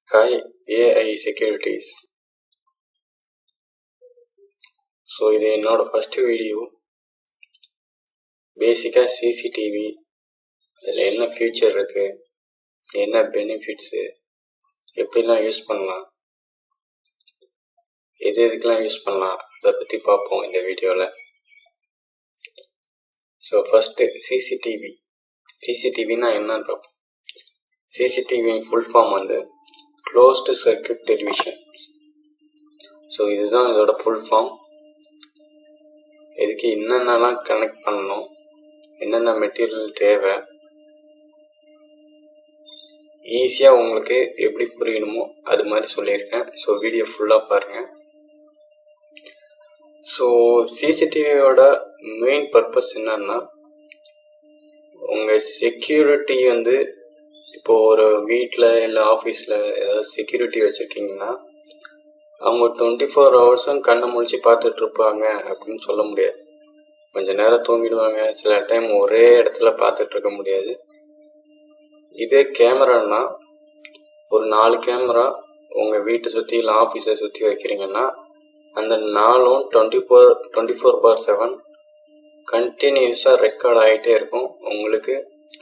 Hi, AI Securities. So இது என்னோட first video பேசிக்காக சிசிடிவி அதில் என்ன ஃபியூச்சர் இருக்குது என்ன பெனிஃபிட்ஸு எப்படிலாம் யூஸ் பண்ணலாம் எது எதுக்கெலாம் யூஸ் பண்ணலாம் அதை பற்றி பார்ப்போம் இந்த வீடியோவில் ஸோ ஃபஸ்ட்டு சிசிடிவி சிசிடிவினா என்னன்னு பார்ப்போம் சிசிடிவி ஃபுல் ஃபார்ம் வந்து க்ளோஸ்டு சர்க்கியூட் டெலிவிஷன் ஸோ இதுதான் இதோட ஃபுல் ஃபார்ம் இதுக்கு என்னென்னலாம் கனெக்ட் பண்ணணும் என்னென்ன மெட்டீரியல் தேவை ஈஸியாக உங்களுக்கு எப்படி புரியணுமோ அது மாதிரி சொல்லியிருக்கேன் ஸோ வீடியோ ஃபுல்லாக பாருங்கள் ஸோ சிசிடிவியோட மெயின் பர்பஸ் என்னன்னா உங்கள் செக்யூரிட்டி வந்து இப்போ ஒரு வீட்டில் இல்லை ஆஃபீஸில் ஏதாவது செக்யூரிட்டி வச்சுருக்கீங்கன்னா அவங்க டுவெண்ட்டி ஃபோர் ஹவர்ஸும் கண்ணை முழிச்சு பார்த்துட்டு இருப்பாங்க அப்படின்னு சொல்ல முடியாது கொஞ்ச நேரம் தூங்கிடுவாங்க சில டைம் ஒரே இடத்துல பார்த்துட்டு இருக்க முடியாது இதே கேமரானா ஒரு நாலு கேமரா உங்கள் வீட்டை சுற்றி இல்லை ஆஃபீஸை சுற்றி வைக்கிறீங்கன்னா அந்த நாளும் twenty four twenty four by seven கண்டினியூஸாக ரெக்கார்ட் ஆகிட்டே இருக்கும் உங்களுக்கு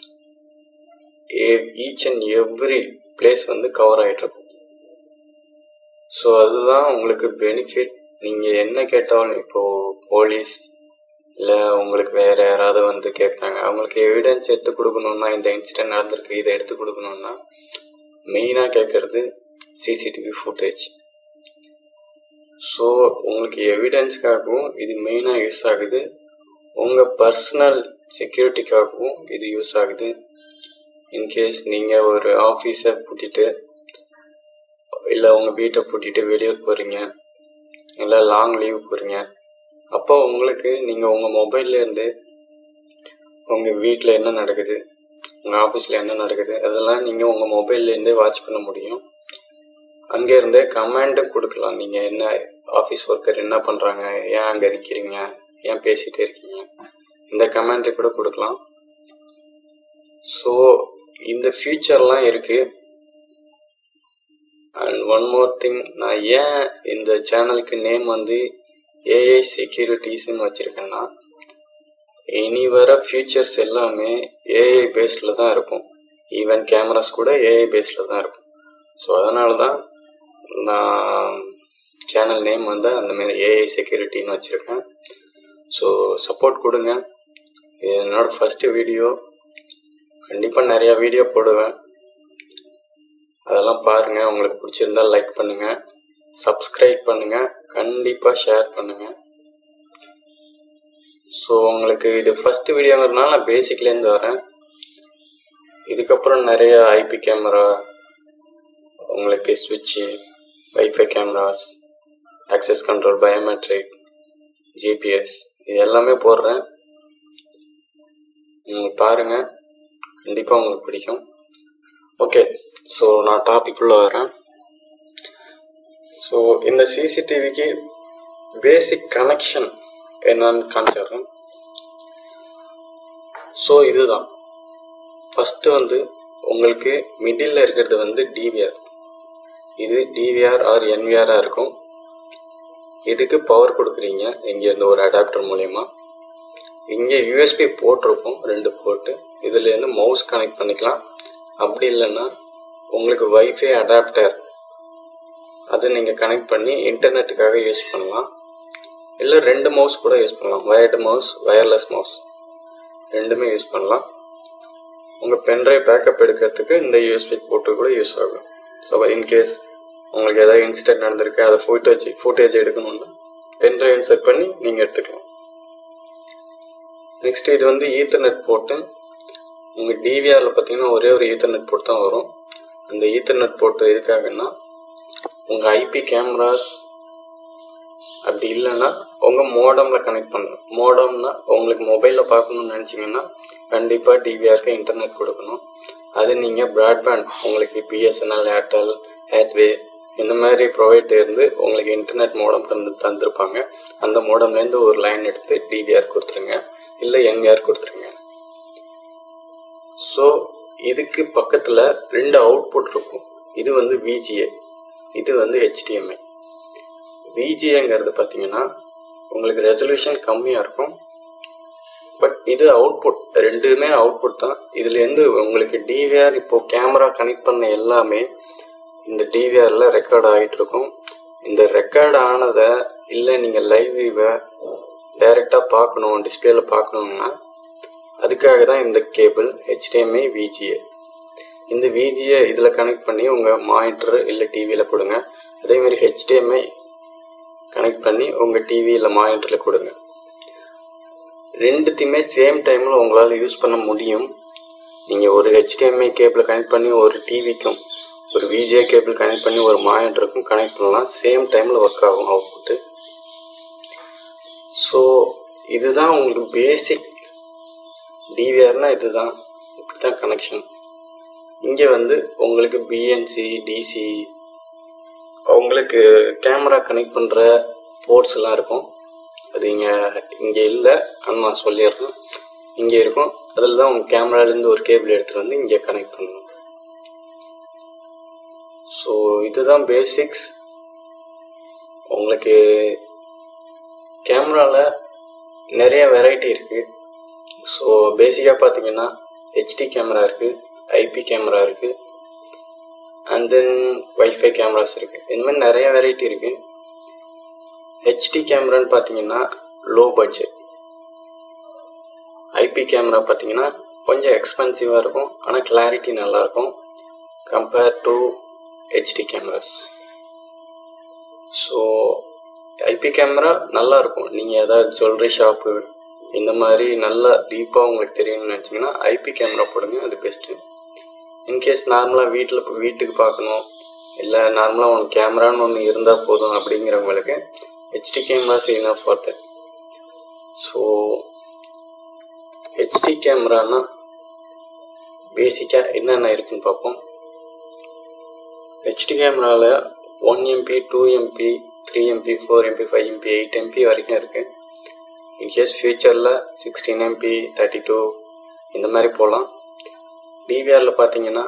ஈச் அண்ட் எவ்ரி பிளேஸ் வந்து கவர் ஆகிட்டு இருக்கும் ஸோ அதுதான் உங்களுக்கு பெனிஃபிட் நீங்கள் என்ன கேட்டாலும் இப்போது போலீஸ் இல்லை உங்களுக்கு வேறு யாராவது வந்து கேட்குறாங்க அவங்களுக்கு எவிடன்ஸ் எடுத்து கொடுக்கணுன்னா இந்த இன்சிடென்ட் நடந்திருக்கு இதை எடுத்து கொடுக்கணுன்னா மெயினாக கேட்குறது சிசிடிவி ஃபுட்டேஜ் ஸோ உங்களுக்கு எவிடன்ஸ்க்காகவும் இது மெயினாக யூஸ் ஆகுது உங்கள் பர்சனல் செக்யூரிட்டிக்காகவும் இது யூஸ் ஆகுது இன்கேஸ் நீங்கள் ஒரு ஆஃபீஸை பூட்டிட்டு இல்லை உங்கள் வீட்டை பூட்டிட்டு வெளியூர் போகிறீங்க இல்லை லாங் லீவ் போகிறீங்க அப்போ உங்களுக்கு நீங்கள் உங்கள் மொபைல்லேருந்து உங்கள் வீட்டில் என்ன நடக்குது உங்கள் ஆஃபீஸில் என்ன நடக்குது அதெல்லாம் நீங்கள் உங்கள் மொபைல்லேருந்தே வாட்ச் பண்ண முடியும் அங்கேருந்தே கமாண்டு கொடுக்கலாம் நீங்கள் என்ன ஆஃபீஸ் ஒர்க்கர் என்ன பண்ணுறாங்க ஏன் அங்கே நிற்கிறீங்க ஏன் பேசிகிட்டே இருக்கீங்க இந்த கமாண்டை கூட கொடுக்கலாம் ஸோ இந்த ஃபியூச்சர்லாம் இருக்குது அண்ட் ஒன் மோர் திங் நான் ஏன் இந்த சேனலுக்கு நேம் வந்து ஏஐ செக்யூரிட்டிஸ்ன்னு வச்சுருக்கேன்னா இனி வர ஃபியூச்சர்ஸ் எல்லாமே ஏஐ பேஸ்டில் தான் இருக்கும் ஈவன் கேமராஸ் கூட ஏஐ பேஸில் தான் இருக்கும் ஸோ அதனால தான் நான் சேனல் நேம் வந்து அந்த மாதிரி ஏஐ செக்யூரிட்டின்னு வச்சுருக்கேன் ஸோ சப்போர்ட் கொடுங்க இது என்னோடய ஃபஸ்ட்டு வீடியோ கண்டிப்பாக நிறையா வீடியோ போடுவேன் அதெல்லாம் பாருங்கள் உங்களுக்கு பிடிச்சிருந்தா லைக் பண்ணுங்கள் சப்ஸ்கிரைப் பண்ணுங்கள் கண்டிப்பாக ஷேர் பண்ணுங்கள் ஸோ உங்களுக்கு இது ஃபஸ்ட்டு வீடியோங்கிறதுனால நான் பேசிக்லேருந்து வரேன் இதுக்கப்புறம் நிறைய ஐபி கேமரா உங்களுக்கு ஸ்விட்சு wifi cameras access control biometric GPS இது எல்லாமே போடுறேன் நீங்கள் பாருங்கள் கண்டிப்பாக உங்களுக்கு பிடிக்கும் ஓகே ஸோ நான் டாபிக் உள்ள வரேன் ஸோ இந்த சிசிடிவிக்கு பேசிக் கனெக்ஷன் என்னன்னு காமிச்சிடுறேன் ஸோ இதுதான் ஃபஸ்ட்டு வந்து உங்களுக்கு மிடில் இருக்கிறது வந்து டிவிஆர் இது டிவிஆர் ஆர் என்விஆராக இருக்கும் இதுக்கு பவர் கொடுக்குறீங்க இங்கேருந்து ஒரு அடாப்டர் மூலயமா இங்கே யூஎஸ்பி போட்டிருக்கும் ரெண்டு போர்ட்டு இதுலேருந்து மவுஸ் கனெக்ட் பண்ணிக்கலாம் அப்படி இல்லைன்னா உங்களுக்கு வைஃபை அடாப்டர் அது நீங்கள் கனெக்ட் பண்ணி இன்டர்நெட்டுக்காக யூஸ் பண்ணலாம் இல்லை ரெண்டு மவுஸ் கூட யூஸ் பண்ணலாம் வயர்டு மவுஸ் வயர்லெஸ் மவுஸ் ரெண்டுமே யூஸ் பண்ணலாம் உங்கள் பென்ட்ரைவ் பேக்கப் எடுக்கிறதுக்கு இந்த யூஎஸ்பி போட்டு கூட யூஸ் ஆகும் ஸோ இன்கேஸ் உங்களுக்கு ஏதாவது இன்சிடென்ட் நடந்திருக்கு அதை ஃபோட்டோஜ் ஃபோட்டேஜ் எடுக்கணும்னா பென்ட்ரைவ் இன்சர்ட் பண்ணி நீங்கள் எடுத்துக்கலாம் நெக்ஸ்ட் இது வந்து ஈத்தர்நெட் போட்டு உங்கள் டிவிஆரில் பார்த்தீங்கன்னா ஒரே ஒரு ஈத்தர்நெட் போர்ட் தான் வரும் அந்த ஈத்தர்நெட் போர்ட் எதுக்காகன்னா உங்கள் ஐபி கேமராஸ் அப்படி இல்லைன்னா உங்கள் மோடமில் கனெக்ட் பண்ணணும் மோடம்னா உங்களுக்கு மொபைலில் பார்க்கணும்னு நினச்சிங்கன்னா கண்டிப்பாக டிவிஆருக்கு இன்டர்நெட் கொடுக்கணும் அது நீங்கள் ப்ராட்பேண்ட் உங்களுக்கு பிஎஸ்என்எல் ஏர்டெல் ஹேட்வே இந்த மாதிரி ப்ரொவைட் இருந்து உங்களுக்கு இன்டர்நெட் மோடம் தந்து தந்திருப்பாங்க அந்த மோடம்லேருந்து ஒரு லைன் எடுத்து டிவிஆர் கொடுத்துருங்க இல்லை என்விஆர் கொடுத்துருங்க ஸோ இதுக்கு பக்கத்தில் ரெண்டு அவுட்புட் இருக்கும் இது வந்து விஜிஏ இது வந்து ஹெச்டிஎம்ஐ விஜிஏங்கிறது பார்த்தீங்கன்னா உங்களுக்கு ரெசல்யூஷன் கம்மியாக இருக்கும் பட் இது அவுட்புட் ரெண்டுமே அவுட்புட் தான் இதுலேருந்து உங்களுக்கு டிவிஆர் இப்போ கேமரா கனெக்ட் பண்ண எல்லாமே இந்த டிவிஆரில் ரெக்கார்ட் ஆகிட்டு இருக்கும் இந்த ரெக்கார்ட் ஆனதை இல்லை நீங்கள் லைவ் வியூவை டைரெக்டாக பார்க்கணும் டிஸ்பிளேல பார்க்கணுன்னா அதுக்காக தான் இந்த கேபிள் ஹெச்டிஎம்ஐ விஜிஏ இந்த விஜிஏ இதில் கனெக்ட் பண்ணி உங்கள் மானிட்டர் இல்லை டிவியில் கொடுங்க அதேமாதிரி ஹெச்டிஎம்ஐ கனெக்ட் பண்ணி உங்கள் டிவி இல்லை மானிட்டரில் கொடுங்க ரெண்டுத்தையுமே சேம் டைமில் உங்களால் யூஸ் பண்ண முடியும் நீங்கள் ஒரு ஹெச்டிஎம்ஐ கேபிள் கனெக்ட் பண்ணி ஒரு டிவிக்கும் ஒரு விஜே கேபிள் கனெக்ட் பண்ணி ஒரு மானிட்டருக்கும் கனெக்ட் பண்ணலாம் சேம் டைமில் ஒர்க் ஆகும் அவுட்புட்டு ஸோ இதுதான் உங்களுக்கு பேசிக் டிவிஆர்னா இதுதான் இப்படி தான் கனெக்ஷன் இங்கே வந்து உங்களுக்கு பிஎன்சி டிசி உங்களுக்கு கேமரா கனெக்ட் பண்ணுற போர்ட்ஸ்லாம் இருக்கும் அது இங்கே இங்கே இல்லை ஆனால் நான் சொல்லிடுறேன் இங்கே இருக்கும் அதில் தான் உங்கள் கேமராலேருந்து ஒரு கேபிள் எடுத்துகிட்டு வந்து இங்கே கனெக்ட் பண்ணணும் ஸோ இதுதான் பேசிக்ஸ் உங்களுக்கு கேமராவில் நிறைய வெரைட்டி இருக்குது ஸோ பேசிக்காக பார்த்தீங்கன்னா ஹெச்டி கேமரா இருக்குது ஐபி கேமரா இருக்குது அண்ட் தென் வைஃபை கேமராஸ் இருக்குது இந்த மாதிரி நிறைய வெரைட்டி இருக்குது ஹெச்டி கேமரான்னு பார்த்தீங்கன்னா லோ பட்ஜெட் ஐபி கேமரா பார்த்தீங்கன்னா கொஞ்சம் எக்ஸ்பென்சிவாக இருக்கும் ஆனால் கிளாரிட்டி நல்லாயிருக்கும் compare to HD cameras so IP camera நல்லா இருக்கும் நீங்கள் ஏதாவது ஜுவல்லரி ஷாப்பு இந்த மாதிரி நல்லா டீப்பாக உங்களுக்கு தெரியணும்னு நினச்சிங்கன்னா ஐபி கேமரா போடுங்க அது பெஸ்ட்டு இன்கேஸ் நார்மலாக வீட்டில் வீட்டுக்கு பார்க்கணும் இல்லை நார்மலாக உனக்கு கேமரான்னு ஒன்று இருந்தால் போதும் அப்படிங்கிறவங்களுக்கு HD cameras enough for that so HD கேமரானா பேசிக்காக என்னென்ன இருக்குன்னு பார்ப்போம் ஹெச்டி கேமராவில் one MB two MB three MB four MB five MB eight MB வரைக்கும் இருக்குது இன்கேஸ் ஃபியூச்சரில் சிக்ஸ்டீன் எம்பி தேர்ட்டி டூ இந்த மாதிரி போகலாம் டிவிஆரில் பார்த்தீங்கன்னா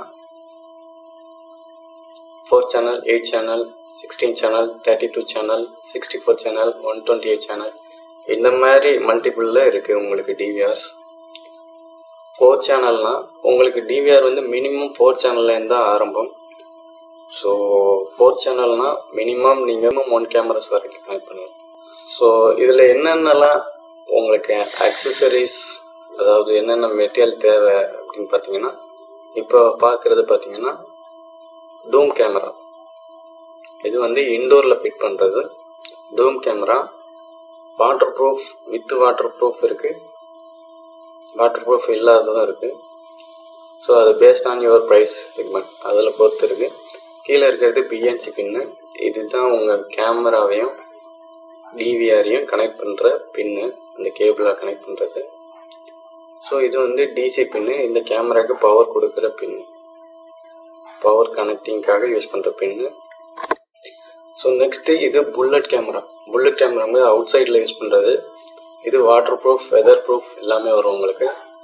four channel eight channel sixteen channel thirty two channel sixty four channel one twenty eight channel இந்த மாதிரி மல்டிபிளில் இருக்குது உங்களுக்கு டிவிஆர்ஸ் ஃபோர் சேனல்னால் உங்களுக்கு டிவிஆர் வந்து மினிமம் ஃபோர் சேனல்லேருந்து தான் ஆரம்பம் ஸோ ஃபோர் சேனல்னால் மினிமம் நீங்கள் ஒன் கேமராஸ் வரைக்கும் கனெக்ட் பண்ணுவோம் ஸோ இதில் என்னென்னலாம் உங்களுக்கு அக்சசரிஸ் அதாவது என்னென்ன மெட்டீரியல் தேவை அப்படின்னு பார்த்தீங்கன்னா இப்போ பார்க்குறது பார்த்தீங்கன்னா டூம் கேமரா இது வந்து இன்டோரில் ஃபிட் பண்ணுறது dome camera water proof with water proof இருக்குது வாட்டர் ப்ரூஃப் இல்லாததும் இருக்குது ஸோ அது based on your price segment அதில் பொறுத்து இருக்குது கீழே இருக்கிறது பிஎன்சி பின்னு இதுதான் உங்கள் கேமராவையும் டிவிஆரையும் கனெக்ட் பண்ணுற பின்னு அந்த கேபிளாக கனெக்ட் பண்ணுறது ஸோ இது வந்து டிசி பின்னு இந்த கேமராவுக்கு பவர் கொடுக்குற பின்னு பவர் கனெக்டிங்காக யூஸ் பண்ணுற பின்னு ஸோ நெக்ஸ்ட்டு இது புல்லட் கேமரா புல்லட் கேமரா வந்து அவுட் சைடில் யூஸ் பண்ணுறது இது வாட்டர் ப்ரூஃப் வெதர் ப்ரூஃப் எல்லாமே வரும் உங்களுக்கு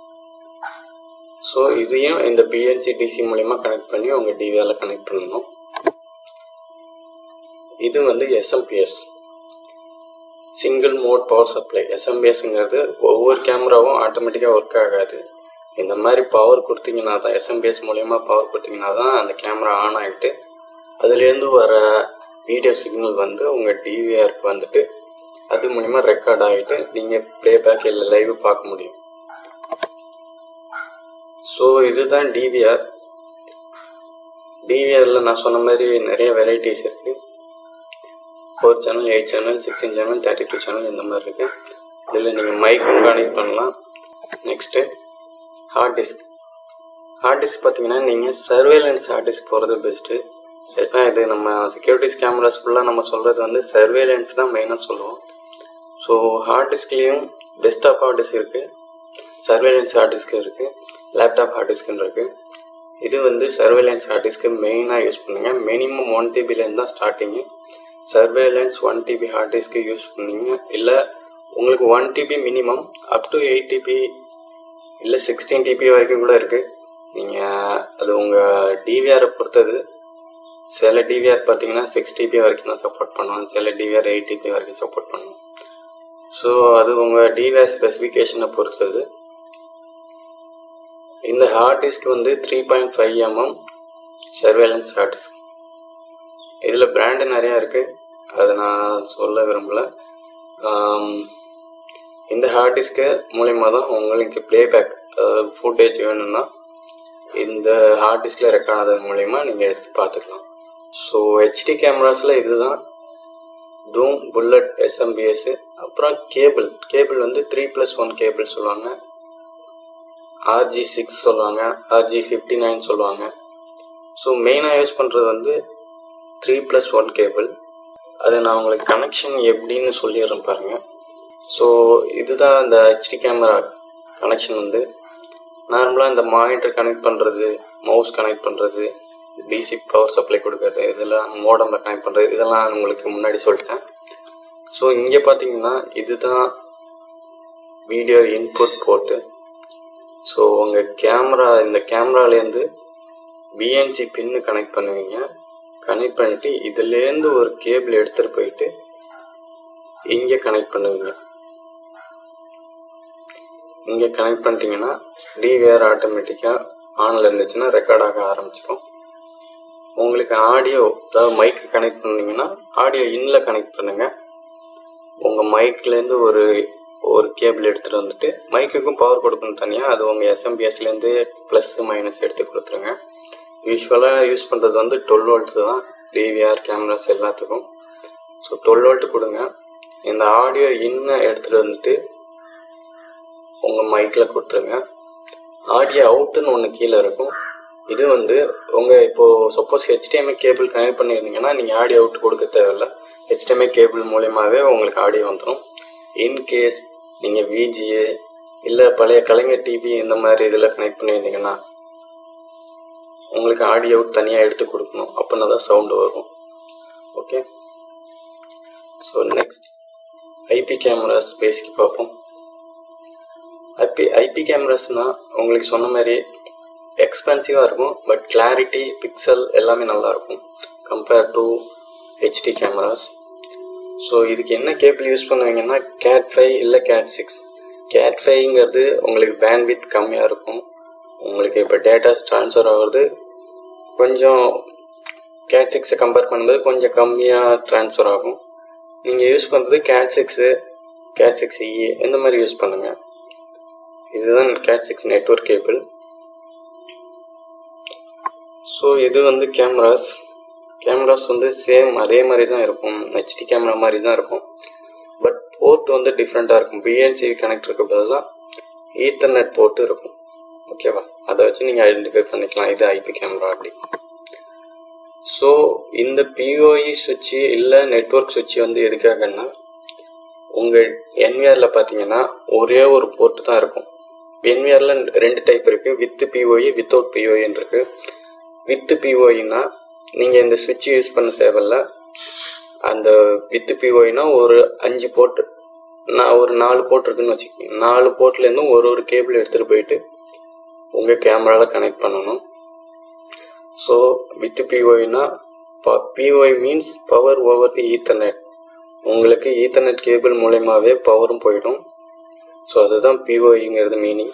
ஸோ இதையும் இந்த பிஎன்சி டிசி மூலிமா கனெக்ட் பண்ணி உங்கள் டிவிஆரில் கனெக்ட் பண்ணணும் இது வந்து SMPS single mode power supply எஸ்எம்பிஎஸ்ங்கிறது ஒவ்வொரு கேமராவும் ஆட்டோமேட்டிக்காக ஒர்க் ஆகாது இந்த மாதிரி பவர் கொடுத்தீங்கன்னா தான் எஸ்எம்பிஎஸ் மூலயமா பவர் கொடுத்தீங்கன்னா தான் அந்த கேமரா ஆன் ஆகிட்டு அதுலேருந்து வர வீடியோ சிக்னல் வந்து உங்கள் டிவிஆருக்கு வந்துட்டு அது மூலிமா ரெக்கார்ட் ஆகிட்டு நீங்கள் ப்ளேபேக் இல்லை லைவ் பார்க்க முடியும் ஸோ இதுதான் டிவிஆர் டிவிஆரில் நான் சொன்ன மாதிரி நிறைய வெரைட்டிஸ் இருக்குது four channel eight channel sixteen channel thirty two channel இந்த மாதிரி இருக்குது இதில் நீங்கள் மைக்கும் கனெக்ட் பண்ணலாம் next hard disk hard disk பார்த்தீங்கன்னா நீங்கள் சர்வேலன்ஸ் ஹார்ட் டிஸ்க் போகிறது பெஸ்ட்டு ஏன்னா இது நம்ம செக்யூரிட்டிஸ் கேமராஸ் ஃபுல்லாக நம்ம சொல்கிறது வந்து சர்வேலன்ஸ் தான் மெயினாக சொல்லுவோம் ஸோ ஹார்ட் டிஸ்க்லேயும் டெஸ்க்டாப் ஹார்ட் டிஸ்க் இருக்குது சர்வேலன்ஸ் ஹார்ட் டிஸ்க் இருக்குது லேப்டாப் ஹார்ட் டிஸ்க்னு இருக்குது இது வந்து சர்வேலன்ஸ் ஹார்ட் டிஸ்க்கு மெயினாக யூஸ் பண்ணுங்க மினிமம் ஒன் டிபிலேருந்து தான் starting surveillance one TB hard டிஸ்க்கு யூஸ் பண்ணீங்க இல்லை உங்களுக்கு one TB minimum up to eight TB இல்லை சிக்ஸ்டீன் டிபி வரைக்கும் கூட இருக்குது நீங்கள் அது உங்கள் டிவிஆரை பொறுத்தது சில டிவிஆர் பார்த்தீங்கன்னா சிக்ஸ் டிபி வரைக்கும் தான் சப்போர்ட் பண்ணுவோம் சில டிவிஆர் எயிட் டிபி வரைக்கும் சப்போர்ட் பண்ணுவோம் ஸோ அது உங்கள் டிவிஆர் ஸ்பெசிஃபிகேஷனை பொறுத்தது இந்த ஹார்ட் டிஸ்க் வந்து three point five mm surveillance hard disk இதில் பிராண்டு நிறையா இருக்குது அதை நான் சொல்ல விரும்பல ஆம், இந்த ஹார்ட் டிஸ்க்கு மூலிமா தான் உங்களுக்கு ப்ளேபேக் அதாவது ஃபுட்டேஜ் வேணும்னா இந்த ஹார்ட் டிஸ்கில் ரெக்கார்ட் ஆனது மூலிமா நீங்கள் எடுத்து பார்த்துக்கலாம் ஸோ ஹெச்டி கேமராஸில் இதுதான் டூம் புல்லட் எஸ்எம்பிஎஸ் அப்புறம் கேபிள் கேபிள் வந்து த்ரீ ப்ளஸ் ஒன் கேபிள் சொல்லுவாங்க ஆர்ஜி சிக்ஸ் சொல்லுவாங்க ஆர்ஜி ஃபிஃப்டி நைன் சொல்லுவாங்க ஸோ மெயினாக யூஸ் பண்ணுறது வந்து த்ரீ ப்ளஸ் ஒன் கேபிள் அது நான் உங்களுக்கு கனெக்ஷன் எப்படின்னு சொல்லிடுறேன் பாருங்கள் ஸோ இதுதான் இந்த ஹெச்டி கேமரா கனெக்ஷன் வந்து நார்மலாக இந்த மானிட்டர் கனெக்ட் பண்ணுறது மவுஸ் கனெக்ட் பண்ணுறது டிசி பவர் சப்ளை கொடுக்கறது இதெல்லாம் மோடமில் கனெக்ட் பண்ணுறது இதெல்லாம் உங்களுக்கு முன்னாடி சொல்லிட்டேன் ஸோ இங்கே பார்த்தீங்கன்னா இதுதான் வீடியோ இன்புட் போட்டு ஸோ உங்கள் கேமரா இந்த கேமராலேருந்து பிஎன்சி பின்னு கனெக்ட் பண்ணுவீங்க கனெக்ட் பண்ணிட்டு இதுலேருந்து ஒரு கேபிள் எடுத்துகிட்டு போயிட்டு இங்கே கனெக்ட் பண்ணுவீங்க இங்கே கனெக்ட் பண்ணிட்டீங்கன்னா டிவிஆர் ஆட்டோமேட்டிக்காக ஆனில் இருந்துச்சுன்னா ரெக்கார்ட் ஆக ஆரம்பிச்சிடும் உங்களுக்கு ஆடியோ அதாவது மைக் கனெக்ட் பண்ணீங்கன்னா ஆடியோ இன்னில் கனெக்ட் பண்ணுங்கள் உங்கள் மைக்லேருந்து ஒரு ஒரு கேபிள் எடுத்துகிட்டு வந்துட்டு மைக்குக்கும் பவர் கொடுக்கணும் தனியாக அது உங்கள் எஸ்எம்பிஎஸ்லேருந்து ப்ளஸ் மைனஸ் எடுத்து கொடுத்துருங்க யூஸ்வலாக யூஸ் பண்ணுறது வந்து டுவெல் வோல்ட் தான் டிவிஆர் கேமராஸ் எல்லாத்துக்கும் ஸோ டுவெல் வோல்ட் கொடுங்க இந்த ஆடியோ இன்ன எடுத்துகிட்டு வந்துட்டு உங்கள் மைக்கில் கொடுத்துருங்க ஆடியோ அவுட்டுன்னு ஒன்று கீழே இருக்கும் இது வந்து உங்கள் இப்போது சப்போஸ் ஹெச்டிஎம்ஐ கேபிள் கனெக்ட் பண்ணியிருந்தீங்கன்னா நீங்கள் ஆடியோ அவுட் கொடுக்க தேவையில்ல ஹெச்டிஎம்ஐ கேபிள் மூலியமாகவே உங்களுக்கு ஆடியோ வந்துடும் இன்கேஸ் நீங்கள் விஜிஏ இல்லை பழைய கலைஞர் டிவி இந்த மாதிரி இதில் கனெக்ட் பண்ணியிருந்தீங்கன்னா உங்களுக்கு ஆடியோ அவுட் தனியாக எடுத்து கொடுக்கணும் அப்படின்னா தான் சவுண்டு வரும் okay so next IP cameras basic பார்ப்போம் ஐபி ஐபி கேமராஸ்னால் உங்களுக்கு சொன்ன மாதிரி எக்ஸ்பென்சிவாக இருக்கும் பட் கிளாரிட்டி பிக்சல் எல்லாமே நல்லா இருக்கும் compare to HD cameras so இதுக்கு என்ன கேபிள் யூஸ் பண்ணுவீங்கன்னா கேட் ஃபைவ் இல்லை கேட் சிக்ஸ் கேட் ஃபைவ்ங்கிறது உங்களுக்கு பேண்ட்வித் கம்மியாக இருக்கும் உங்களுக்கு இப்போ டேட்டா ட்ரான்ஸ்ஃபர் ஆகிறது கொஞ்சம் கேட் சிக்ஸை கம்பேர் பண்ணும்போது கொஞ்சம் கம்மியாக ட்ரான்ஸ்ஃபர் ஆகும் நீங்கள் யூஸ் பண்ணுறது cat six cat six e இந்த மாதிரி யூஸ் பண்ணுங்கள் இதுதான் cat six network cable so இது வந்து கேமராஸ் கேமராஸ் வந்து சேம் அதே மாதிரி தான் இருக்கும் ஹெச்டி கேமரா மாதிரி தான் இருக்கும் பட் போர்ட் வந்து டிஃப்ரெண்ட்டாக இருக்கும் பிஎன்சி கனெக்டருக்கு பதிலாக ஈத்தர்நெட் போர்ட்டு இருக்கும் ஓகேவா அதை வச்சு நீங்கள் ஐடென்டிஃபை பண்ணிக்கலாம் இது ஐபி கேமரா அப்படி ஸோ இந்த பிஓஇ சுவிட்சு இல்லை நெட்ஒர்க் சுவிட்சு வந்து எதுக்காகன்னா உங்கள் என்விஆரில் பார்த்தீங்கன்னா ஒரே ஒரு போர்ட்டு தான் இருக்கும் என்விஆரில் ரெண்டு டைப் இருக்குது வித் பிஓஇ வித்தவுட் பிஓஇன்னு இருக்குது வித் பிஓஇனா நீங்கள் இந்த சுவிட்ச் யூஸ் பண்ண தேவையில்ல அந்த வித் பிஓஇனா ஒரு அஞ்சு போர்ட் நான் ஒரு நாலு போர்ட் இருக்குன்னு வச்சுக்கோங்க நாலு போர்ட்லேருந்தும் ஒரு ஒரு கேபிள் எடுத்துகிட்டு போயிட்டு உங்கள் கேமராவில் கனெக்ட் பண்ணணும் ஸோ வித் பிஓஇனா PoE means power over the ethernet உங்களுக்கு ஈத்தர்நெட் கேபிள் மூலயமாவே பவரும் போயிடும் ஸோ அதுதான் பிஓஇங்கிறது மீனிங்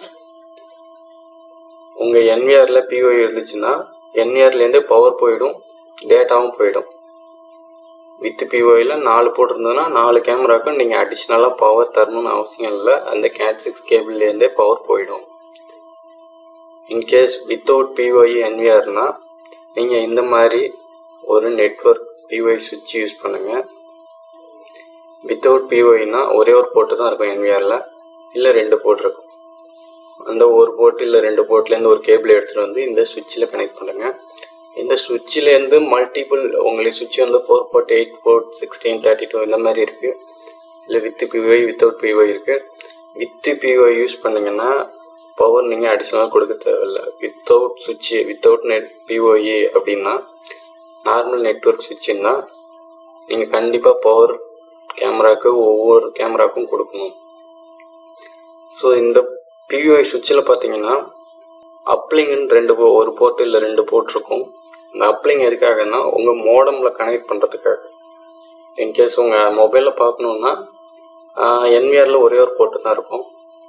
உங்கள் என்விஆரில் பிஓஇ இருந்துச்சுன்னா என்விஆர்லேருந்து பவர் போயிடும் டேட்டாவும் போயிடும் வித் பிஓயில் நாலு போட்டிருந்ததுன்னா நாலு கேமராக்கும் நீங்கள் அடிஷ்னலாக பவர் தரணும்னு அவசியம் இல்லை அந்த கேட் சிக்ஸ் கேபிள்லேருந்தே பவர் போயிடும் இன்கேஸ் வித்தவுட் பிஓஇ என்விஆர்னா நீங்கள் இந்த மாதிரி ஒரு நெட்ஒர்க் பிஓஐ சுவிட்ச் யூஸ் பண்ணுங்கள் வித்தவுட் பிஓஇனா ஒரே ஒரு போர்ட்டு தான் இருக்கும் என்விஆரில் இல்லை ரெண்டு போர்ட் இருக்கும் அந்த ஒரு போர்ட் இல்லை ரெண்டு போர்ட்லேருந்து ஒரு கேபிள் எடுத்துகிட்டு வந்து இந்த சுவிட்சில் கனெக்ட் பண்ணுங்கள் இந்த சுவிட்சிலேருந்து மல்டிபிள் உங்களுக்கு சுவிட்ச் வந்து four port eight port sixteen thirty two இந்த மாதிரி இருக்குது இல்லை வித் பிஓஐ வித்தவுட் பிஓஐ இருக்குது வித் பிஓஐ யூஸ் பண்ணிங்கன்னா பவர் நீங்கள் அடிஷ்னலாக கொடுக்க தேவையில்லை வித்தவுட் சுவிட்சு வித்தவுட் நெட் பிஓஇ அப்படின்னா நார்மல் நெட்ஒர்க் சுவிட்சுன்னா நீங்கள் கண்டிப்பாக பவர் கேமராவுக்கு ஒவ்வொரு கேமராவுக்கும் கொடுக்கணும் ஸோ இந்த பியூஐ சுவிட்சில் பார்த்தீங்கன்னா அப்லிங்குன்னு ரெண்டு போ- ஒரு போர்ட் இல்லை ரெண்டு போர்ட் இருக்கும் இந்த அப்ளிங் எதுக்காகன்னா உங்கள் மோடமில் கனெக்ட் பண்ணுறதுக்காக இன்கேஸ் உங்கள் மொபைலில் பார்க்கணுன்னா என்விஆரில் ஒரே ஒரு போர்ட்டு தான் இருக்கும்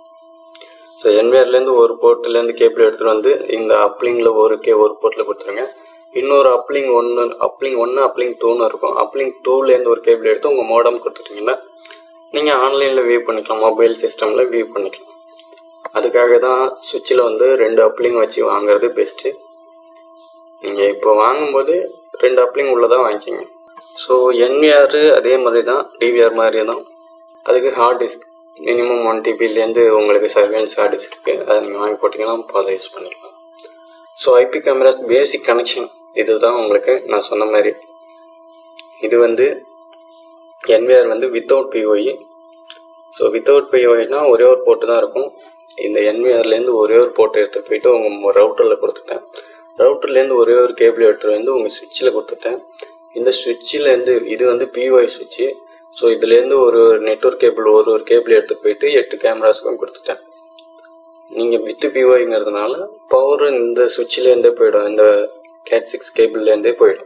ஸோ என்விஆர்லேருந்து ஒரு போர்ட்லேருந்து கேபிள் எடுத்துகிட்டு வந்து இந்த அப்ளிங்கில் ஒரு கே ஒரு போர்ட்டில் கொடுத்துருங்க இன்னொரு அப்ளிங் ஒன்று அப்ளிங் ஒன்று அப்ளிங் டூன்னு இருக்கும் அப்ளிங் டூலேருந்து ஒரு கேபிள் எடுத்து உங்கள் மோடம் கொடுத்துட்டீங்கன்னா நீங்கள் ஆன்லைனில் வியூ பண்ணிக்கலாம் மொபைல் சிஸ்டமில் வியூ பண்ணிக்கலாம் அதுக்காக தான் சுவிட்சில் வந்து ரெண்டு அப்ளிங் வச்சு வாங்குறது பெஸ்ட்டு நீங்கள் இப்போ வாங்கும்போது ரெண்டு அப்ளிங் உள்ளதாக வாங்கிக்கிங்க ஸோ என்விஆர் அதே மாதிரி தான் டிவிஆர் மாதிரி தான் அதுக்கு ஹார்ட் டிஸ்க் மினிமம் ஒன் டிபிலேருந்து உங்களுக்கு சர்வேலன்ஸ் ஹார்ட் டிஸ்க் இருக்குது அதை நீங்கள் வாங்கி போட்டிங்கன்னா அதை யூஸ் பண்ணிக்கலாம் so IP cameras basic connection இதுதான் உங்களுக்கு நான் சொன்ன மாதிரி இது வந்து என்விஆர் வந்து வித்தவுட் பிஓஇ ஸோ வித்தவுட் பிஓஇனா ஒரே ஒரு போர்ட்டு தான் இருக்கும் இந்த என்விஆர்லேருந்து ஒரே ஒரு போர்ட்டு எடுத்து போயிட்டு உங்கள் ரவுட்டரில் கொடுத்துட்டேன் ரவுட்டர்லேருந்து ஒரே ஒரு கேபிள் எடுத்துகிட்டு வந்து உங்கள் சுவிட்சில் கொடுத்துட்டேன் இந்த சுவிட்சிலேருந்து இது வந்து பிஓஐ சுவிட்சு ஸோ இதுலேருந்து ஒரு நெட்ஒர்க் கேபிள் ஒரு ஒரு கேபிள் எடுத்து போயிட்டு எட்டு கேமராஸுக்கும் கொடுத்துட்டேன் நீங்கள் வித்து பிஓஐங்கிறதுனால பவர் இந்த சுவிட்சிலேருந்தே போயிடும் இந்த கேட் சிக்ஸ் கேபிள்லேருந்தே போயிடும்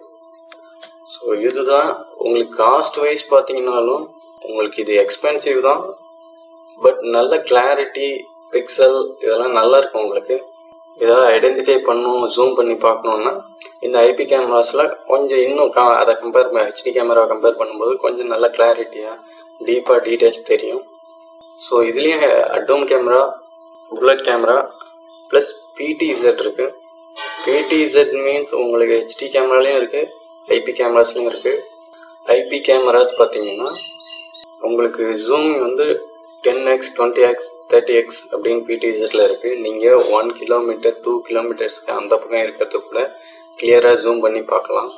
ஸோ இதுதான் உங்களுக்கு காஸ்ட் வைஸ் பார்த்தீங்கன்னாலும் உங்களுக்கு இது எக்ஸ்பென்சிவ் தான் பட் நல்ல கிளாரிட்டி பிக்சல் இதெல்லாம் நல்லா இருக்கும் உங்களுக்கு ஏதாவது ஐடென்டிஃபை பண்ணும் ஜூம் பண்ணி பார்க்கணுன்னா இந்த ஐபி கேமராஸில் கொஞ்சம் இன்னும் கா அதை கம்பேர் ஹெச்டி கேமரா கம்பேர் பண்ணும்போது கொஞ்சம் நல்ல கிளாரிட்டியாக டீப்பாக டீட்டெயில்ஸ் தெரியும் ஸோ இதுலேயும் dome camera bullet camera plus PTZ இருக்குது பிடிஇசட் மீன்ஸ் உங்களுக்கு ஹெச்டி கேமராலையும் இருக்குது ஐபி கேமராஸ்லையும் இருக்குது ஐபி கேமராஸ் பார்த்தீங்கன்னா உங்களுக்கு ஜூம் வந்து ten x twenty x thirty x அப்படின்னு பிடிஇசட்டில் இருக்குது நீங்கள் ஒன் கிலோமீட்டர் டூ கிலோமீட்டர்ஸ்க்கு அந்த பக்கம் இருக்கிறதுக்குள்ள கிளியராக ஜூம் பண்ணி பார்க்கலாம்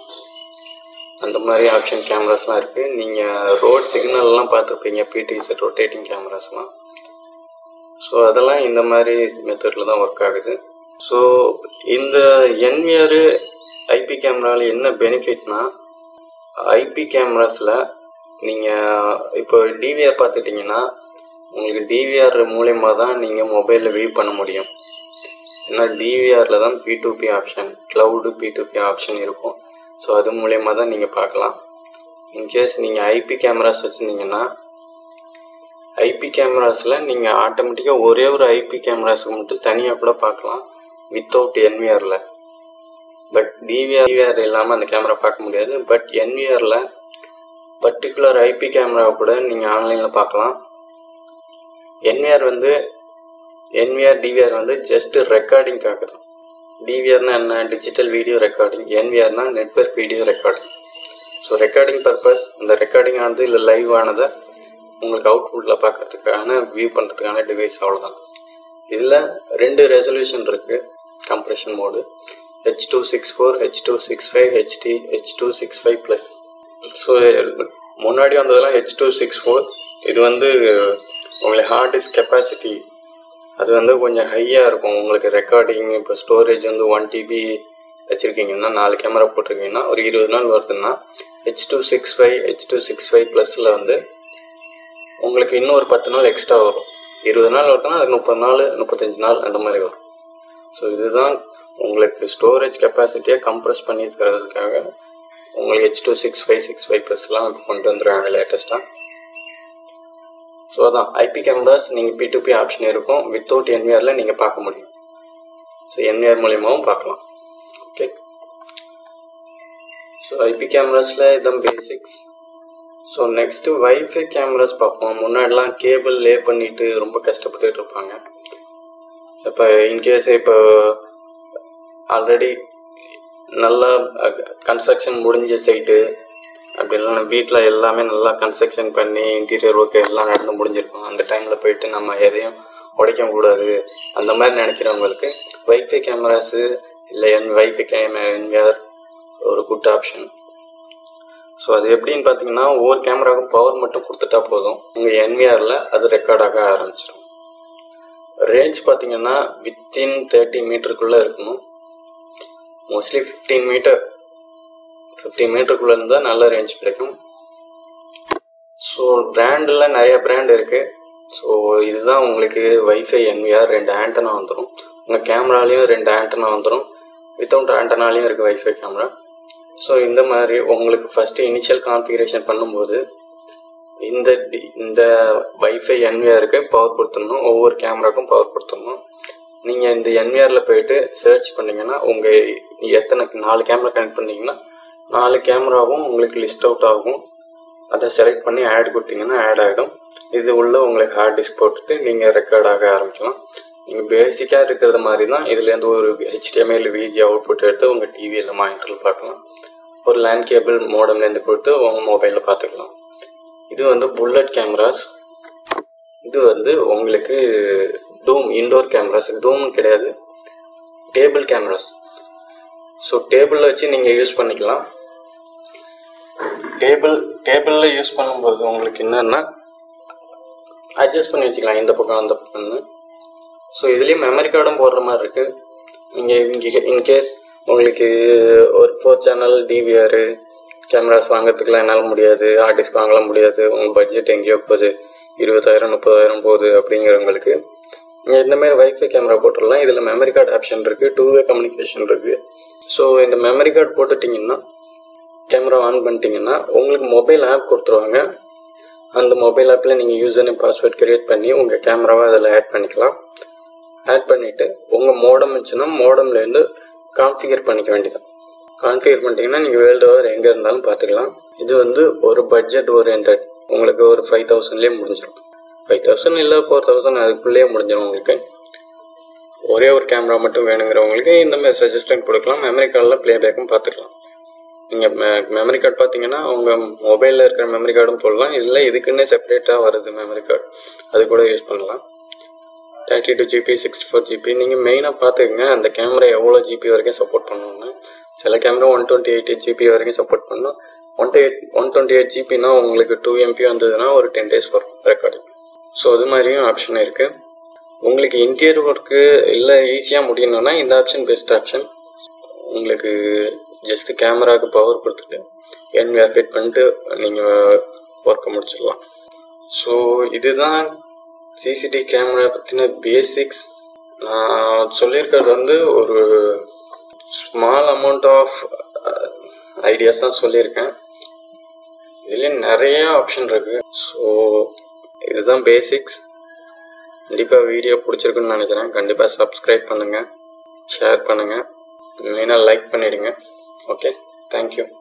அந்த மாதிரி ஆப்ஷன் கேமராஸ்லாம் இருக்குது நீங்கள் ரோட் சிக்னல்லாம் பார்த்துருப்பீங்க பிடிஇசட் ரொட்டேட்டிங் கேமராஸ்லாம் ஸோ அதெல்லாம் இந்த மாதிரி மெத்தடில் தான் ஒர்க் ஆகுது ஸோ இந்த என்விஆர் ஐபி கேமராவில் என்ன பெனிஃபிட்னா ஐபி கேமராஸில் நீங்கள் இப்போ டிவிஆர் பார்த்துட்டிங்கன்னா உங்களுக்கு டிவிஆர் மூலயமா தான் நீங்கள் மொபைலில் வியூ பண்ண முடியும் ஏன்னா டிவிஆரில் தான் P to P option cloud P to P option இருக்கும் ஸோ அது மூலயமா தான் நீங்கள் பார்க்கலாம் இன்கேஸ் நீங்கள் ஐபி கேமராஸ் வச்சுருந்தீங்கன்னா ஐபி கேமராஸில் நீங்கள் ஆட்டோமேட்டிக்காக ஒரே ஒரு ஐபி கேமராஸுக்கு மட்டும் தனியாக கூட பார்க்கலாம் வித்தவுட் என்விஆரில் பட் டிவிஆர் டிவிஆர் இல்லாமல் அந்த கேமரா பார்க்க முடியாது பட் என்விஆரில் பர்டிகுலர் ஐபி கேமராவை கூட நீங்கள் ஆன்லைனில் பார்க்கலாம் என்விஆர் வந்து என்விஆர் டிவிஆர் வந்து ஜஸ்ட் ரெக்கார்டிங்காக தான் டிவிஆர்னா என்ன டிஜிட்டல் வீடியோ ரெக்கார்டிங் என்விஆர்னா network video recording so recording purpose அந்த ரெக்கார்டிங் ஆனது இல்லை லைவ் ஆனதை உங்களுக்கு அவுட்புட்டில் பார்க்கறதுக்கான வியூ பண்ணுறதுக்கான டிவைஸ் அவ்வளோதான் இதில் ரெண்டு ரெசல்யூஷன் இருக்குது compression mode H two six four H two six five HD H two six five plus so முன்னாடி வந்ததெல்லாம் ஹெச் டூ சிக்ஸ் ஃபோர் இது வந்து உங்களுக்கு ஹார்ட் டிஸ்க் கெப்பாசிட்டி அது வந்து கொஞ்சம் ஹையாக இருக்கும் உங்களுக்கு ரெக்கார்டிங் இப்போ ஸ்டோரேஜ் வந்து ஒன் டிபி வச்சுருக்கீங்கன்னா நாலு கேமரா போட்டிருக்கீங்கன்னா ஒரு இருபது நாள் வருதுன்னா H two six five H two six five ப்ளஸில் வந்து உங்களுக்கு இன்னும் ஒரு பத்து நாள் எக்ஸ்ட்ரா வரும் இருபது நாள் வருதுன்னா அது முப்பது நாள் முப்பத்தஞ்சு நாள் அந்த மாதிரி வரும் ஸோ இதுதான் உங்களுக்கு ஸ்டோரேஜ் கெப்பாசிட்டியை கம்ப்ரஸ் பண்ணி தரதுக்காக உங்களுக்கு H two six five six five ப்ளஸ்லாம் கொண்டு வந்துருக்காங்க லேட்டஸ்ட்டாக ஸோ அதான் ஐபி கேமராஸ் நீங்கள் பி டு பி ஆப்ஷன் இருக்கும் வித்தவுட் என்விஆரில் நீங்கள் பார்க்க முடியும் ஸோ என்விஆர் மூலியமாகவும் பார்க்கலாம் ஓகே ஸோ ஐபி கேமராஸில் இதான் basics so next wifi cameras பார்ப்போம் முன்னாடிலாம் கேபிள் லே பண்ணிட்டு ரொம்ப கஷ்டப்பட்டுட்டு இருப்பாங்க இப்போ இன்கேஸ் இப்போ ஆல்ரெடி நல்லா கன்ஸ்ட்ரக்ஷன் முடிஞ்ச சைட்டு அப்படி இல்லைன்னா வீட்டில் எல்லாமே நல்லா கன்ஸ்ட்ரக்ஷன் பண்ணி இன்டீரியர் ஒர்க் எல்லாம் நடந்து முடிஞ்சிருக்கும் அந்த டைமில் போயிட்டு நம்ம எதையும் உடைக்க கூடாது அந்த மாதிரி நினைக்கிறவங்களுக்கு வைஃபை கேமராஸு இல்லை என் வைஃபை கேமரா என்விஆர் ஒரு குட் ஆப்ஷன் ஸோ அது எப்படின்னு பார்த்தீங்கன்னா ஒவ்வொரு கேமராவுக்கும் பவர் மட்டும் கொடுத்துட்டா போதும் உங்கள் என்விஆரில் அது ரெக்கார்ட் ஆக ஆரம்பிச்சிடும் ரேஞ்ச் பார்த்தீங்கன்னா வித்தின் தேர்ட்டி மீட்டருக்குள்ளே இருக்கணும் மோஸ்ட்லி ஃபிஃப்டீன் மீட்டர் ஃபிஃப்டீன் மீட்டருக்குள்ளே இருந்தால் நல்ல ரேஞ்ச் கிடைக்கும் ஸோ பிராண்டில் நிறைய பிராண்ட் இருக்குது ஸோ இதுதான் உங்களுக்கு வைஃபை என்விஆர் ரெண்டு ஆண்டனா வந்துடும் உங்கள் கேமராலேயும் ரெண்டு ஆண்டனா வந்துடும் வித்தவுட் ஆண்டனாலையும் இருக்குது வைஃபை கேமரா ஸோ இந்த மாதிரி உங்களுக்கு ஃபஸ்ட்டு இனிஷியல் கான்ஃபிகரேஷன் பண்ணும்போது இந்த டி- இந்த வைஃபை என்விஆருக்கு பவர் கொடுத்துடணும் ஒவ்வொரு கேமராக்கும் பவர் கொடுத்துடணும் நீங்கள் இந்த என்விஆரில் போயிட்டு சர்ச் பண்ணீங்கன்னா உங்கள் எத்தனை நாலு கேமரா கனெக்ட் பண்ணீங்கன்னா நாலு கேமராவும் உங்களுக்கு லிஸ்ட் அவுட் ஆகும் அதை செலக்ட் பண்ணி ஆட் கொடுத்தீங்கன்னா ஆட் ஆகிடும் இது உள்ள உங்களுக்கு ஹார்ட் டிஸ்க் போட்டுட்டு நீங்கள் ரெக்கார்ட் ஆக ஆரம்பிக்கலாம் நீங்கள் பேசிக்காக இருக்கிறது மாதிரி தான் இதுலேருந்து ஒரு ஹெச்டிஎம்ஐ இல்லை விஜி அவுட்புட் எடுத்து உங்கள் டிவியில் மானிட்டரில் பார்க்கலாம் ஒரு லேண்ட் கேபிள் மோடம்லேருந்து கொடுத்து உங்கள் மொபைலில் பார்த்துக்கலாம் இது வந்து புல்லட் கேமராஸ் இது வந்து உங்களுக்கு டூம் இன்டோர் கேமராஸ் டூம் கிடையாது டேபிள் கேமராஸ் ஸோ டேபிளில் வச்சு நீங்கள் யூஸ் பண்ணிக்கலாம் டேபிள் டேபிளில் யூஸ் பண்ணும்போது உங்களுக்கு என்னன்னா அட்ஜஸ்ட் பண்ணி வச்சுக்கலாம் இந்த பக்கம் அந்த பக்கம்னு ஸோ இதுலேயும் மெமரி கார்டும் போடுற மாதிரி இருக்குது நீங்கள் இங்கே இன்கேஸ் உங்களுக்கு ஒரு ஃபோர் சேனல் டிவிஆர் கேமராஸ் வாங்குறதுக்குலாம் என்னால் முடியாது ஆர்டிஸ்ட் வாங்கலாம் முடியாது உங்கள் பட்ஜெட் எங்கேயோ போகுது இருபதாயிரம் முப்பதாயிரம் போகுது அப்படிங்கிறவங்களுக்கு நீங்கள் இந்த மாதிரி வைஃபை கேமரா போட்டுடலாம் இதில் மெமரி கார்டு ஆப்ஷன் இருக்குது டூ வே கம்யூனிகேஷன் இருக்குது ஸோ இந்த மெமரி கார்டு போட்டுட்டிங்கன்னா கேமரா ஆன் பண்ணிட்டீங்கன்னா உங்களுக்கு மொபைல் ஆப் கொடுத்துருவாங்க அந்த மொபைல் ஆப்பில் நீங்கள் யூசர் நேம் பாஸ்வேர்ட் கிரியேட் பண்ணி உங்கள் கேமராவை அதில் ஆட் பண்ணிக்கலாம் ஆட் பண்ணிவிட்டு உங்கள் மோடம் இருந்துச்சுன்னா மோடம்லேருந்து கான்ஃபிகர் பண்ணிக்க வேண்டியதான் கான்ஃபிகர் பண்ணிட்டீங்கன்னா நீங்கள் வேர்ல்டு ஓவர் எங்கே இருந்தாலும் பார்த்துக்கலாம் இது வந்து ஒரு பட்ஜெட் ஓரியன்ட் உங்களுக்கு ஒரு ஃபைவ் தௌசண்ட்லேயே முடிஞ்சிடும் ஃபைவ் தௌசண்ட் இல்லை ஃபோர் தௌசண்ட் அதுக்குள்ளேயே முடிஞ்சிடும் உங்களுக்கு ஒரே ஒரு கேமரா மட்டும் வேணுங்கிறவங்களுக்கு இந்த மாதிரி சஜஷன் கொடுக்கலாம் மெமரி கார்டில் ப்ளேபேக்கும் பார்த்துக்கலாம் நீங்கள் மெமரி கார்டு பார்த்தீங்கன்னா உங்கள் மொபைலில் இருக்கிற மெமரி கார்டும் போடலாம் இதில் இதுக்குன்னே செப்பரேட்டாக வருது மெமரி கார்டு அது கூட யூஸ் பண்ணலாம் thirty two GB sixty four GB நீங்கள் மெயினாக பார்த்துக்கங்க அந்த கேமரா எவ்வளோ ஜிபி வரைக்கும் சப்போர்ட் பண்ணுவோன்னு சில camera one twenty eight GB வரைக்கும் சப்போர்ட் பண்ணும் one eight one twenty eight ஜிபினா உங்களுக்கு டூ எம்பி வந்ததுன்னா ஒரு டென் டேஸ் வரும் ரெக்கார்டிங் ஸோ அது மாதிரியும் ஆப்ஷன் இருக்குது உங்களுக்கு இன்டீரியர் ஒர்க்கு இல்லை ஈஸியாக முடியணும்னா இந்த ஆப்ஷன் பெஸ்ட் ஆப்ஷன் உங்களுக்கு ஜஸ்ட் கேமராவுக்கு பவர் கொடுத்துட்டு என்விஆர் ஃபிட் பண்ணிட்டு நீங்கள் ஒர்க்கை முடிச்சிடலாம் ஸோ இதுதான் சிசிடி கேமரா பற்றின பேசிக்ஸ் நான் சொல்லியிருக்கிறது வந்து ஒரு ஸ்மால் அமௌண்ட் ஆஃப் ஐடியாஸ் தான் சொல்லியிருக்கேன் இதுலேயும் நிறைய ஆப்ஷன் இருக்குது ஸோ இதுதான் பேசிக்ஸ் கண்டிப்பாக வீடியோ பிடிச்சிருக்குன்னு நினைக்கிறேன் கண்டிப்பாக சப்ஸ்கிரைப் பண்ணுங்கள் ஷேர் பண்ணுங்கள் மெயினாக லைக் பண்ணிவிடுங்க ஓகே தேங்க்யூ